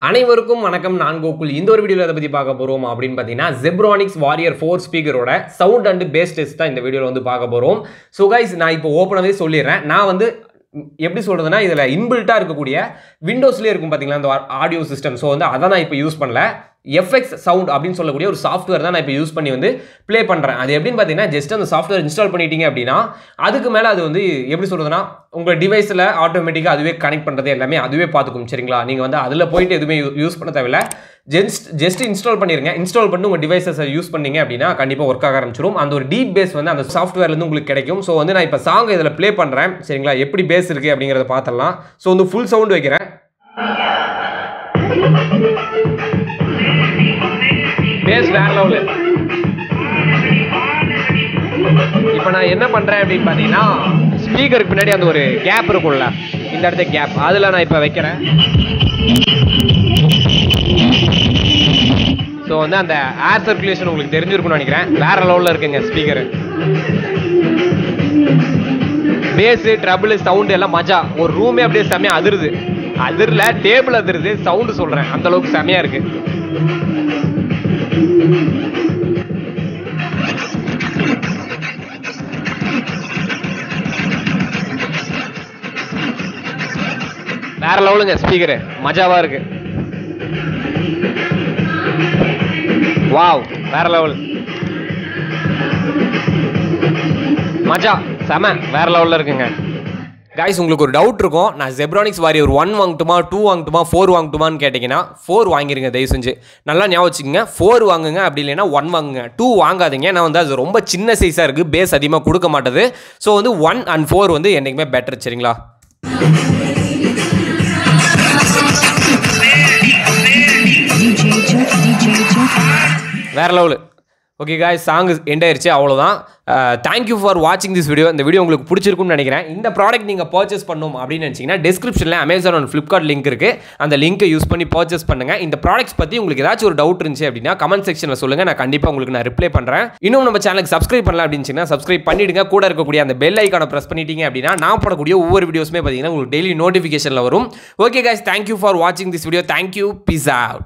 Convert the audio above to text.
அனைவருக்கும் வணக்கம் நான் கோகுல் இந்த ஒரு வீடியோவில் எதை பற்றி பார்க்க போகிறோம் அப்படின்னு பார்த்தீங்கன்னா ஜெப்ரானிக்ஸ் வாரியர் ஃபோர் ஸ்பீக்கரோட சவுண்ட் அண்ட் பேஸ் டெஸ்ட் தான் இந்த வீடியோவில் வந்து பார்க்க போகிறோம் ஸோ கைஸ் நான் இப்போ ஓப்பனாகவே சொல்லிடுறேன் நான் வந்து ம், எப்படி சொல்கிறதுனா இதில் இன்பில்ட்டாக இருக்கக்கூடிய விண்டோஸ்லேயே இருக்கும் பார்த்தீங்களா அந்த ஆடியோ சிஸ்டம் ஸோ வந்து அதை நான் இப்போ யூஸ் பண்ணல எஃப்எக்ஸ் சவுண்ட் அப்படின்னு சொல்லக்கூடிய ஒரு சாஃப்ட்வேர் தான் நான் இப்போ யூஸ் பண்ணி வந்து ப்ளே பண்ணுறேன் அது எப்படின்னு பார்த்தீங்கன்னா ஜஸ்ட் அந்த சாஃப்ட்வேர் இன்ஸ்டால் பண்ணிட்டீங்க அப்படின்னா அதுக்கு மேலே அது வந்து எப்படி சொல்கிறதுனா உங்கள் டிவைஸில் ஆட்டோமேட்டிக்காக அதுவே கனெக்ட் பண்ணுறது எல்லாமே அதுவே பார்த்துக்கும் சரிங்களா நீங்கள் வந்து அதில் போயிட்டு எதுவுமே யூஸ் பண்ண தேவையில்ல ஜஸ்ட் ஜஸ்ட் இன்ஸ்டால் பண்ணிருங்க இன்ஸ்டால் பண்ணி உங்கள் டிவைசஸை யூஸ் பண்ணீங்க அப்படின்னா கண்டிப்பாக ஒர்க் ஆக ஆரம்பிச்சிடும் அந்த ஒரு டீப் பேஸ் வந்து அந்த சாஃப்ட்வேர்லேருந்து உங்களுக்கு கிடைக்கும் ஸோ வந்து நான் இப்போ சாங் இதில் ப்ளே பண்ணுறேன் சரிங்களா எப்படி பேஸ் இருக்குது அப்படிங்கிறத பார்த்துடலாம் ஸோ வந்து ஃபுல் சவுண்ட் வைக்கிறேன் பேஸ் வேற லெவலு இப்போ நான் என்ன பண்ணுறேன் அப்படின்னு பார்த்தீங்கன்னா ஸ்பீக்கருக்கு பின்னாடி அந்த ஒரு கேப் இருக்கும்ல இந்த இடத்த கேப் அதில் நான் இப்போ வைக்கிறேன் ஸோ வந்து அந்த ஏர் சர்க்குலேஷன் உங்களுக்கு தெரிஞ்சிருக்கும்னு நினைக்கிறேன் வேற லெவலில் இருக்குங்க ஸ்பீக்கரு பேஸு ட்ரபிள் சவுண்டு எல்லாம் மஜா ஒரு ரூமே அப்படியே செமையா அதிருது அதிரல டேபிள் அதிருது சவுண்டு சொல்கிறேன் அந்த அளவுக்கு செமையா இருக்கு வேற லெவலுங்க ஸ்பீக்கரு மஜாவா இருக்கு வாவ் வேற லெவல் மஜா செம வேற லெவலில் இருக்குங்க கைஸ் உங்களுக்கு ஒரு டவுட் இருக்கும் நான் ஜெப்ரானிக்ஸ் வாரியர் ஒன் வாங்கட்டுமா டூ வாங்கட்டுமா ஃபோர் வாங்கட்டுமான்னு கேட்டிங்கன்னா ஃபோர் வாங்கிருங்க தயவு செஞ்சு நல்லா ஞாபகம் வச்சுக்கோங்க ஃபோர் வாங்குங்க அப்படி இல்லைன்னா ஒன் வாங்குங்க டூ வாங்காதீங்க ஏன்னா வந்து அது ரொம்ப சின்ன சைஸாக இருக்குது பேஸ் அதிகமாக கொடுக்க மாட்டேது ஸோ வந்து ஒன் அண்ட் ஃபோர் வந்து என்றைக்குமே பெட்டர் சரிங்களா DJ Jeff, DJ Jeff. வேற level okay guys song end ஆயிருச்சு அவ்வளோதான் தேங்க்யூ ஃபார் வாட்சிங் திஸ் வீடியோ இந்த வீடியோ உங்களுக்கு பிடிச்சிருக்கும்னு நினைக்கிறேன் இந்த ப்ராடக்ட் நீங்கள் பர்ச்சேஸ் பண்ணணும் அப்படின்னு நினச்சிங்கன்னா டிஸ்கிரிப்ஷனில் அமேசான் அண்ட் ஃப்ளிப்கார்ட் லிங்க் இருக்குது அந்த லிங்க்கை யூஸ் பண்ணி பர்ச்சேஸ் பண்ணுங்கள் இந்த ப்ராடக்ட்ஸ் பற்றி உங்களுக்கு ஏதாச்சும் ஒரு டவுட் இருந்துச்சு அப்படின்னா கமெண்ட் செக்ஷனில் சொல்லுங்கள் நான் கண்டிப்பாக உங்களுக்கு நான் ரிப்ளை பண்ணுறேன் இன்னும் நம்ம சேனலுக்கு சப்ஸ்கிரைப் பண்ணலாம் அப்படின்னு சப்ஸ்கிரைப் பண்ணிடுங்க கூட இருக்கக்கூடிய அந்த பெல் ஐக்கானை ப்ரெஸ் பண்ணிட்டீங்க அப்படின்னா நான் போடக்கூடிய ஒவ்வொரு வீடியோஸுமே பார்த்தீங்கன்னா உங்களுக்கு டெய்லி நோட்டிஃபிகேஷனில் வரும் ஓகே guys தேங்க்யூ ஃபார் வாட்சிங் this video thank you peace out